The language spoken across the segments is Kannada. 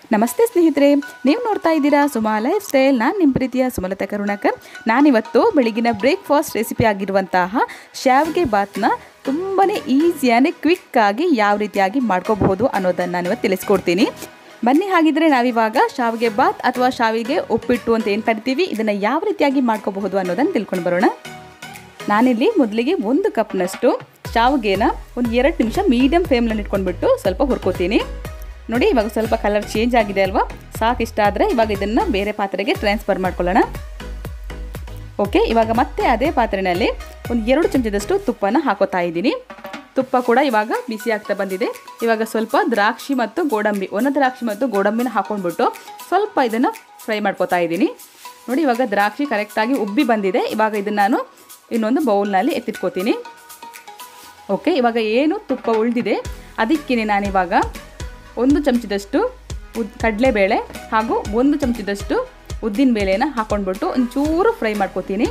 ನಮಸ್ತೆ ಸ್ನೇಹಿತರೆ ನೀವು ನೋಡ್ತಾ ಇದ್ದೀರಾ ಸುಮಾ ಲೈಫ್ ಸ್ಟೈಲ್ ನಾನು ನಿಮ್ಮ ಪ್ರೀತಿಯ ಸುಮಲತಾ ಕರುಣಾಕರ್ ನಾನಿವತ್ತು ಬೆಳಗಿನ ಬ್ರೇಕ್ಫಾಸ್ಟ್ ರೆಸಿಪಿ ಆಗಿರುವಂತಹ ಶಾವಿಗೆ ಬಾತ್ನ ತುಂಬಾ ಈಸಿಯಾಗಿ ಕ್ವಿಕ್ಕಾಗಿ ಯಾವ ರೀತಿಯಾಗಿ ಮಾಡ್ಕೋಬಹುದು ಅನ್ನೋದನ್ನು ನಾನು ಇವತ್ತು ತಿಳಿಸ್ಕೊಡ್ತೀನಿ ಬನ್ನಿ ಹಾಗಿದ್ರೆ ನಾವಿವಾಗ ಶಾವಿಗೆ ಬಾತ್ ಅಥವಾ ಶಾವಿಗೆ ಉಪ್ಪಿಟ್ಟು ಅಂತ ಏನು ಕರಿತೀವಿ ಇದನ್ನು ಯಾವ ರೀತಿಯಾಗಿ ಮಾಡ್ಕೋಬಹುದು ಅನ್ನೋದನ್ನು ತಿಳ್ಕೊಂಡು ಬರೋಣ ನಾನಿಲ್ಲಿ ಮೊದಲಿಗೆ ಒಂದು ಕಪ್ನಷ್ಟು ಶಾವಿಗೆನ ಒಂದು ಎರಡು ನಿಮಿಷ ಮೀಡಿಯಮ್ ಫ್ಲೇಮ್ನಲ್ಲಿ ಇಟ್ಕೊಂಡ್ಬಿಟ್ಟು ಸ್ವಲ್ಪ ಹುರ್ಕೋತೀನಿ ನೋಡಿ ಇವಾಗ ಸ್ವಲ್ಪ ಕಲರ್ ಚೇಂಜ್ ಆಗಿದೆ ಅಲ್ವಾ ಸಾಕು ಇಷ್ಟ ಆದರೆ ಇವಾಗ ಇದನ್ನು ಬೇರೆ ಪಾತ್ರೆಗೆ ಟ್ರಾನ್ಸ್ಫರ್ ಮಾಡ್ಕೊಳ್ಳೋಣ ಓಕೆ ಇವಾಗ ಮತ್ತೆ ಅದೇ ಪಾತ್ರೆಯಲ್ಲಿ ಒಂದು ಎರಡು ಚಮಚದಷ್ಟು ತುಪ್ಪನ ಹಾಕೋತಾ ಇದ್ದೀನಿ ತುಪ್ಪ ಕೂಡ ಇವಾಗ ಬಿಸಿ ಆಗ್ತಾ ಬಂದಿದೆ ಇವಾಗ ಸ್ವಲ್ಪ ದ್ರಾಕ್ಷಿ ಮತ್ತು ಗೋಡಂಬಿ ಒಣ ದ್ರಾಕ್ಷಿ ಮತ್ತು ಗೋಡಂಬಿನ ಹಾಕೊಂಡ್ಬಿಟ್ಟು ಸ್ವಲ್ಪ ಇದನ್ನು ಫ್ರೈ ಮಾಡ್ಕೋತಾ ಇದ್ದೀನಿ ನೋಡಿ ಇವಾಗ ದ್ರಾಕ್ಷಿ ಕರೆಕ್ಟಾಗಿ ಉಬ್ಬಿ ಬಂದಿದೆ ಇವಾಗ ಇದನ್ನು ನಾನು ಇನ್ನೊಂದು ಬೌಲ್ನಲ್ಲಿ ಎತ್ತಿಟ್ಕೋತೀನಿ ಓಕೆ ಇವಾಗ ಏನು ತುಪ್ಪ ಉಳಿದಿದೆ ಅದಕ್ಕೆ ನಾನಿವಾಗ ಒಂದು ಚಮಚದಷ್ಟು ಉದ್ ಕಡಲೆಬೇಳೆ ಹಾಗೂ ಒಂದು ಚಮಚದಷ್ಟು ಉದ್ದಿನ ಬೇಳೆನ ಹಾಕೊಂಡ್ಬಿಟ್ಟು ಒಂಚೂರು ಫ್ರೈ ಮಾಡ್ಕೋತೀನಿ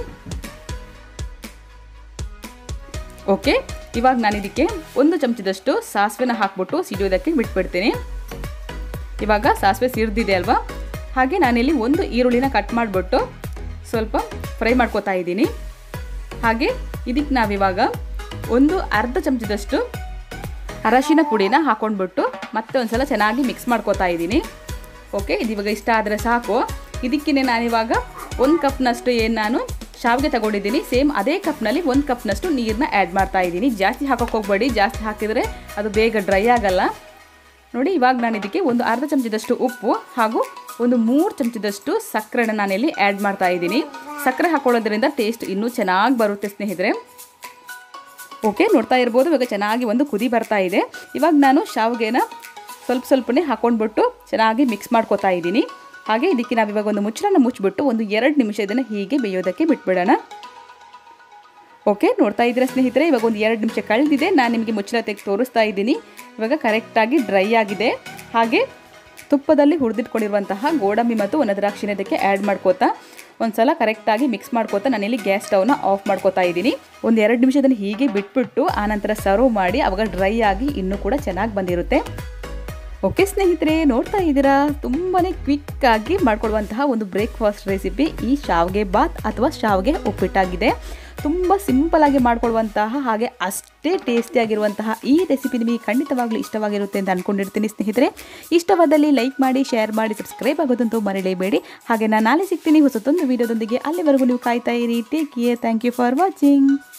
ಓಕೆ ಇವಾಗ ನಾನು ಇದಕ್ಕೆ ಒಂದು ಚಮಚದಷ್ಟು ಸಾಸಿವೆನ ಹಾಕ್ಬಿಟ್ಟು ಸಿಡಿಯೋದಕ್ಕೆ ಬಿಟ್ಬಿಡ್ತೀನಿ ಇವಾಗ ಸಾಸಿವೆ ಸಿರಿದಿದೆ ಅಲ್ವಾ ಹಾಗೆ ನಾನಿಲ್ಲಿ ಒಂದು ಈರುಳ್ಳಿನ ಕಟ್ ಮಾಡಿಬಿಟ್ಟು ಸ್ವಲ್ಪ ಫ್ರೈ ಮಾಡ್ಕೋತಾ ಇದ್ದೀನಿ ಹಾಗೆ ಇದಕ್ಕೆ ನಾವಿವಾಗ ಒಂದು ಅರ್ಧ ಚಮಚದಷ್ಟು ಅರಶಿನ ಪುಡಿನ ಹಾಕೊಂಡ್ಬಿಟ್ಟು ಮತ್ತೆ ಒಂದು ಸಲ ಚೆನ್ನಾಗಿ ಮಿಕ್ಸ್ ಮಾಡ್ಕೋತಾ ಇದ್ದೀನಿ ಓಕೆ ಇದು ಇವಾಗ ಇಷ್ಟ ಆದರೆ ಸಾಕು ಇದಕ್ಕೆ ನಾನಿವಾಗ ಒಂದು ಕಪ್ನಷ್ಟು ಏನು ನಾನು ಶಾವಿಗೆ ತಗೊಂಡಿದ್ದೀನಿ ಸೇಮ್ ಅದೇ ಕಪ್ನಲ್ಲಿ ಒಂದು ಕಪ್ನಷ್ಟು ನೀರನ್ನ ಆ್ಯಡ್ ಮಾಡ್ತಾ ಇದ್ದೀನಿ ಜಾಸ್ತಿ ಹಾಕೋಕೆ ಹೋಗ್ಬೇಡಿ ಜಾಸ್ತಿ ಹಾಕಿದರೆ ಅದು ಬೇಗ ಡ್ರೈ ಆಗಲ್ಲ ನೋಡಿ ಇವಾಗ ನಾನು ಇದಕ್ಕೆ ಒಂದು ಅರ್ಧ ಚಮಚದಷ್ಟು ಉಪ್ಪು ಹಾಗೂ ಒಂದು ಮೂರು ಚಮಚದಷ್ಟು ಸಕ್ಕರೆನ ನಾನಿಲ್ಲಿ ಆ್ಯಡ್ ಮಾಡ್ತಾ ಇದ್ದೀನಿ ಸಕ್ಕರೆ ಹಾಕೊಳ್ಳೋದ್ರಿಂದ ಟೇಸ್ಟ್ ಇನ್ನೂ ಚೆನ್ನಾಗಿ ಬರುತ್ತೆ ಸ್ನೇಹಿತರೆ ಓಕೆ ನೋಡ್ತಾ ಇರ್ಬೋದು ಇವಾಗ ಚೆನ್ನಾಗಿ ಒಂದು ಕುದಿ ಬರ್ತಾ ಇದೆ ಇವಾಗ ನಾನು ಶಾವಿಗೆನ ಸ್ವಲ್ಪ ಸ್ವಲ್ಪನೇ ಹಾಕೊಂಡ್ಬಿಟ್ಟು ಚೆನ್ನಾಗಿ ಮಿಕ್ಸ್ ಮಾಡ್ಕೋತಾ ಇದ್ದೀನಿ ಹಾಗೆ ಇದಕ್ಕೆ ನಾವು ಇವಾಗ ಒಂದು ಮುಚ್ಚಳನ ಮುಚ್ಚಿಬಿಟ್ಟು ಒಂದು ಎರಡು ನಿಮಿಷ ಇದನ್ನು ಹೀಗೆ ಬೇಯೋದಕ್ಕೆ ಬಿಟ್ಬಿಡೋಣ ಓಕೆ ನೋಡ್ತಾ ಇದ್ದೀರಾ ಸ್ನೇಹಿತರೆ ಇವಾಗ ಒಂದು ಎರಡು ನಿಮಿಷ ಕಳೆದಿದೆ ನಾನು ನಿಮಗೆ ಮುಚ್ಚಳ ತೆಗೆದು ತೋರಿಸ್ತಾ ಇದ್ದೀನಿ ಇವಾಗ ಕರೆಕ್ಟಾಗಿ ಡ್ರೈ ಆಗಿದೆ ಹಾಗೆ ತುಪ್ಪದಲ್ಲಿ ಹುರಿದಿಟ್ಕೊಂಡಿರುವಂತಹ ಗೋಡಂಬಿ ಮತ್ತು ಒಣದ್ರಾಕ್ಷಿನ ಇದಕ್ಕೆ ಆ್ಯಡ್ ಮಾಡ್ಕೋತಾ ಒಂದು ಸಲ ಕರೆಕ್ಟಾಗಿ ಮಿಕ್ಸ್ ಮಾಡ್ಕೋತಾ ನಾನಿಲ್ಲಿ ಗ್ಯಾಸ್ ಸ್ಟವ್ನ ಆಫ್ ಮಾಡ್ಕೋತಾ ಇದ್ದೀನಿ ಒಂದು ಎರಡು ನಿಮಿಷದಲ್ಲಿ ಹೀಗೆ ಬಿಟ್ಬಿಟ್ಟು ಆನಂತರ ಸರ್ವ್ ಮಾಡಿ ಅವಾಗ ಡ್ರೈ ಆಗಿ ಇನ್ನೂ ಕೂಡ ಚೆನ್ನಾಗಿ ಬಂದಿರುತ್ತೆ ಓಕೆ ಸ್ನೇಹಿತರೆ ನೋಡ್ತಾ ಇದ್ದೀರಾ ತುಂಬಾ ಕ್ವಿಕ್ಕಾಗಿ ಮಾಡ್ಕೊಡುವಂತಹ ಒಂದು ಬ್ರೇಕ್ಫಾಸ್ಟ್ ರೆಸಿಪಿ ಈ ಶಾವಿಗೆ ಬಾತ್ ಅಥವಾ ಶಾವಿಗೆ ಉಪ್ಪಿಟ್ಟಾಗಿದೆ ತುಂಬ ಸಿಂಪಲಾಗಿ ಮಾಡ್ಕೊಳ್ಳುವಂತಹ ಹಾಗೆ ಅಷ್ಟೇ ಟೇಸ್ಟಿಯಾಗಿರುವಂತಹ ಈ ರೆಸಿಪಿ ನಿಮಗೆ ಖಂಡಿತವಾಗ್ಲೂ ಇಷ್ಟವಾಗಿರುತ್ತೆ ಅಂತ ಅಂದ್ಕೊಂಡಿರ್ತೀನಿ ಸ್ನೇಹಿತರೆ ಇಷ್ಟವಾದಲ್ಲಿ ಲೈಕ್ ಮಾಡಿ ಶೇರ್ ಮಾಡಿ ಸಬ್ಸ್ಕ್ರೈಬ್ ಆಗೋದಂತೂ ಮರಿಲೇಬೇಡಿ ಹಾಗೆ ನಾನು ನಾಳೆ ಸಿಗ್ತೀನಿ ಹೊಸತೊಂದು ವೀಡಿಯೋದೊಂದಿಗೆ ಅಲ್ಲಿವರೆಗೂ ನೀವು ಕಾಯ್ತಾ ಇರಿ take care thank you for watching